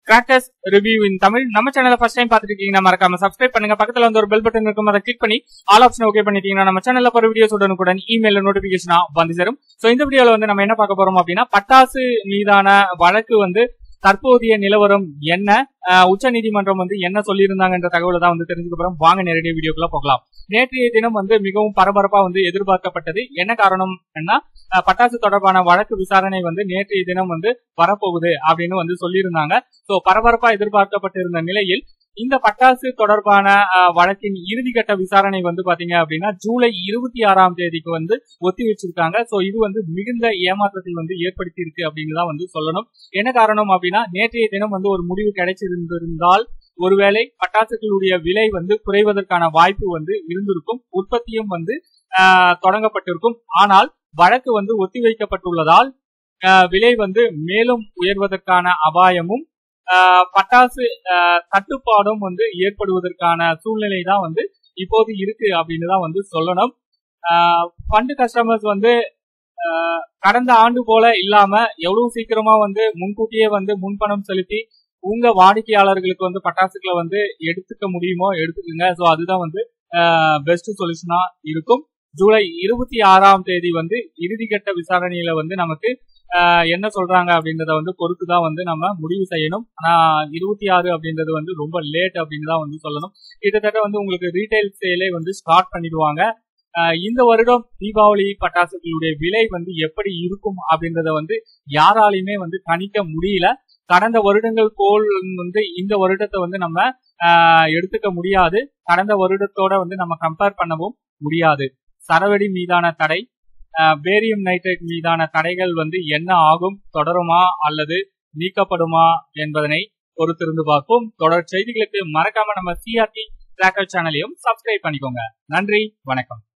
crackers review இன் தமிழ் நம்ம சேனலை first time பார்த்துட்டு இருக்கீங்கன்னா மறக்காம சப்ஸ்கிரைப் பண்ணுங்க பக்கத்துல வந்து ஒரு பெல் பட்டன் இருக்கும் அதை கிளிக் பண்ணி ஆல் ஆப்ஷன் ஓகே பண்ணிட்டீங்கன்னா நம்ம சேனல்ல போற வீடியோஸ் உடனுக்குடன் இமெயில நோட்டிபிகேஷனா வந்து சேரும் சோ இந்த வீடியோல வந்து நம்ம என்ன பார்க்க போறோம் அப்படின்னா பட்டாசு மீதான வழக்கு வந்து தற்போதைய நிலவரம் என்ன உச்ச நீதிமன்றம் வந்து என்ன சொல்லியிருந்தாங்கன்ற தகவலை தான் வந்து தெரிஞ்சுக்க போறோம் வாங்க நேரடியாக வீடியோக்குள்ள போகலாம் நேற்றைய தினம் வந்து மிகவும் பரபரப்பா வந்து எதிர்பார்க்கப்பட்டது என்ன காரணம் என்ன பட்டாசு தொடர்பான வழக்கு விசாரணை வந்து நேற்றைய தினம் வந்து வரப்போகுது அப்படின்னு வந்து சொல்லியிருந்தாங்க சோ பரபரப்பா எதிர்பார்க்கப்பட்டிருந்த நிலையில் இந்த பட்டாசு தொடர்பான வழக்கின் இறுதிக்கட்ட விசாரணை வந்து பாத்தீங்க அப்படின்னா ஜூலை இருபத்தி ஆறாம் தேதிக்கு வந்து ஒத்தி வச்சிருக்காங்க சோ இது வந்து மிகுந்த ஏமாற்றத்தை வந்து ஏற்படுத்தி இருக்கு அப்படின்னு தான் வந்து சொல்லணும் என்ன காரணம் அப்படின்னா நேற்றைய தினம் வந்து ஒரு முடிவு கிடைச்சிருந்திருந்தால் ஒருவேளை பட்டாசுகளுடைய விலை வந்து குறைவதற்கான வாய்ப்பு வந்து இருந்திருக்கும் உற்பத்தியும் வந்து தொடங்கப்பட்டிருக்கும் ஆனால் வழக்கு வந்து ஒத்திவைக்கப்பட்டுள்ளதால் விலை வந்து மேலும் உயர்வதற்கான அபாயமும் பட்டாசு தட்டுப்பாடும் வந்து ஏற்படுவதற்கான சூழ்நிலை தான் வந்து இப்போது இருக்கு அப்படின்னு தான் வந்து சொல்லணும் ஃபண்டு கஸ்டமர்ஸ் வந்து கடந்த ஆண்டு போல இல்லாம எவ்வளவு சீக்கிரமா வந்து முன்கூட்டியே வந்து முன்பணம் செலுத்தி உங்க வாடிக்கையாளர்களுக்கு வந்து பட்டாசுகளை வந்து எடுத்துக்க முடியுமோ எடுத்துக்கோங்க ஸோ அதுதான் வந்து பெஸ்ட் சொல்யூஷனா இருக்கும் ஜூலை இருபத்தி ஆறாம் தேதி வந்து இறுதிக்கட்ட விசாரணையில வந்து நமக்கு என்ன சொல்றாங்க அப்படின்றத வந்து பொறுத்து தான் வந்து நம்ம முடிவு செய்யணும் ஆனா இருபத்தி ஆறு அப்படின்றது வந்து ரொம்ப லேட் அப்படின்னு தான் வந்து சொல்லணும் கிட்டத்தட்ட வந்து உங்களுக்கு ரீட்டைல் சேலே வந்து ஸ்டார்ட் பண்ணிடுவாங்க இந்த வருடம் தீபாவளி பட்டாசுகளுடைய விலை வந்து எப்படி இருக்கும் அப்படின்றத வந்து யாராலையுமே வந்து கணிக்க முடியல கடந்த வருடங்கள் போல் வந்து இந்த வருடத்தை வந்து நம்ம எடுத்துக்க முடியாது கடந்த வருடத்தோட வந்து நம்ம கம்பேர் பண்ணவும் முடியாது சரவெடி மீதான தடை பேரியம் நைட்ரேட் மீதான தடைகள் வந்து என்ன ஆகும் தொடருமா அல்லது நீக்கப்படுமா என்பதனை பொறுத்திருந்து பார்ப்போம் தொடர் செய்திகளுக்கு மறக்காம நம்ம சிஆர்டி டிராக்கர் சேனலையும் சப்ஸ்கிரைப் பண்ணிக்கோங்க நன்றி வணக்கம்